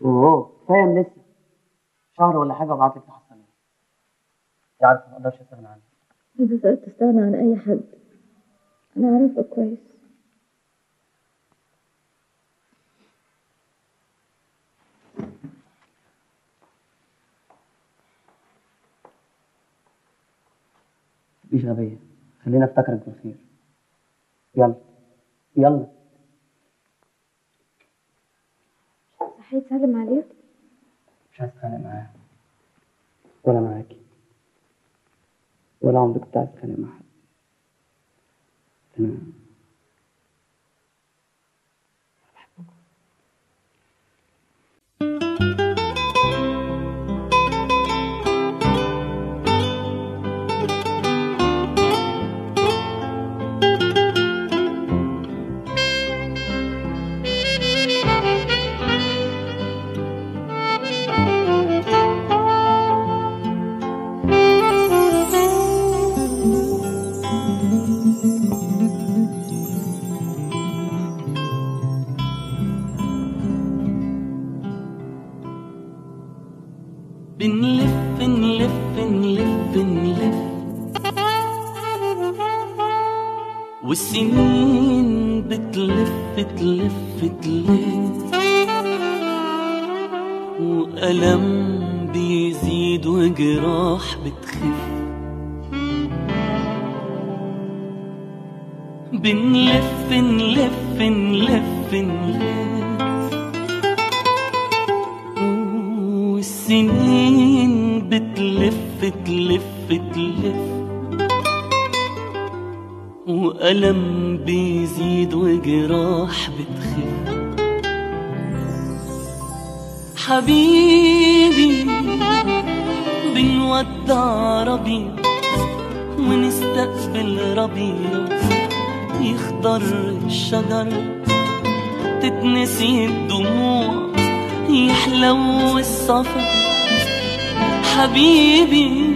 اوه فاهم لسه شهر ولا حاجه وابعت لك تحصلي انت عارفه ما اقدرش استغنى عنك إذا تقدر تستغنى عن أي حد أنا عارفة كويس مش غبيه خلينا افتكرك بالخير يلا يلا صحيت سلم عليك مش عايز اتخانق معاه ولا معاكي ولا عمري كنت عايز اتخانق مع حد انا بنلف نلف نلف نلف والسنين بتلف تلف تلف وألم بيزيد وجراح بتخف بنلف نلف نلف نلف والسنين بتلف تلف تلف وألم بيزيد وجراح بتخف حبيبي بنودع ربيع ونستقبل ربيع يخضر الشجر تتنسي الدموع يحلو الصفا حبيبي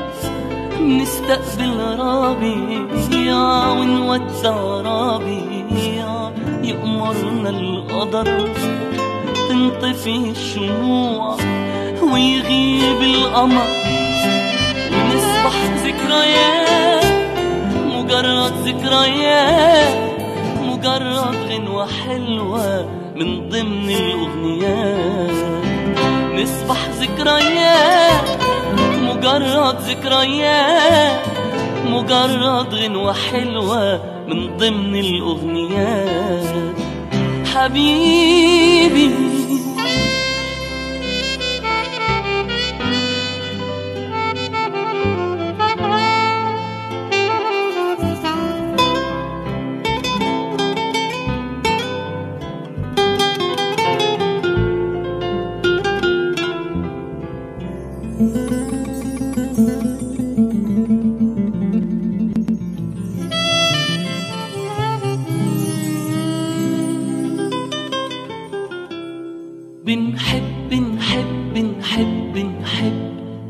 نستقبل ربيع ونودع ربيع يأمرنا القدر تنطفي الشموع ويغيب القمر ونصبح ذكريات مجرد ذكريات مجرد غنوة حلوة من ضمن الأغنيات نصبح ذكريات مجرد ذكريات مجرد غنوة حلوة من ضمن الأغنيات حبيبي بنحب نحب نحب نحب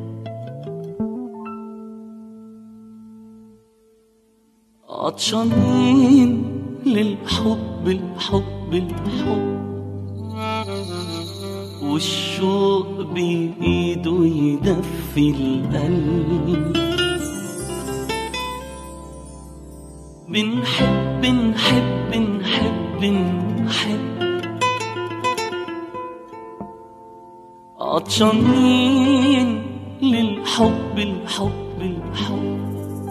عطشانين للحب الحب الحب والشوق بإيده يدفي القلب بنحب نحب نحب نحب عطشانين للحب الحب الحب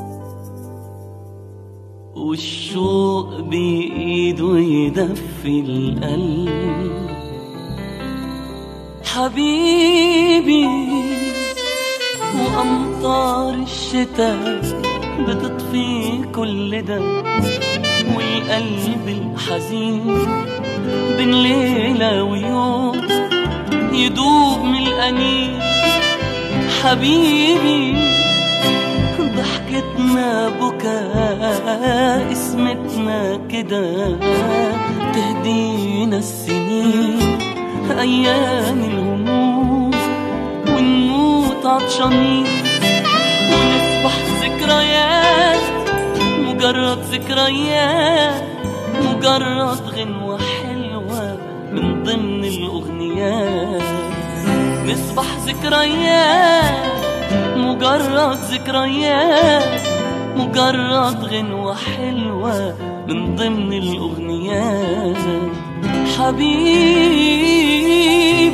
والشوق بإيده يدفي القلب حبيبي وأمطار الشتاء بتطفي كل ده والقلب الحزين بين ليلة ويوم يدوب من الأنين حبيبي ضحكتنا بكاء اسمتنا كده تهدينا السنين أيام الهموم ونموت عطشانين ونصبح ذكريات مجرد ذكريات مجرد غنوة حلوة من ضمن الأغنيات مصباح ذكريات مجرد ذكريات مجرد غنوة حلوة من ضمن الأغنيات حبيبي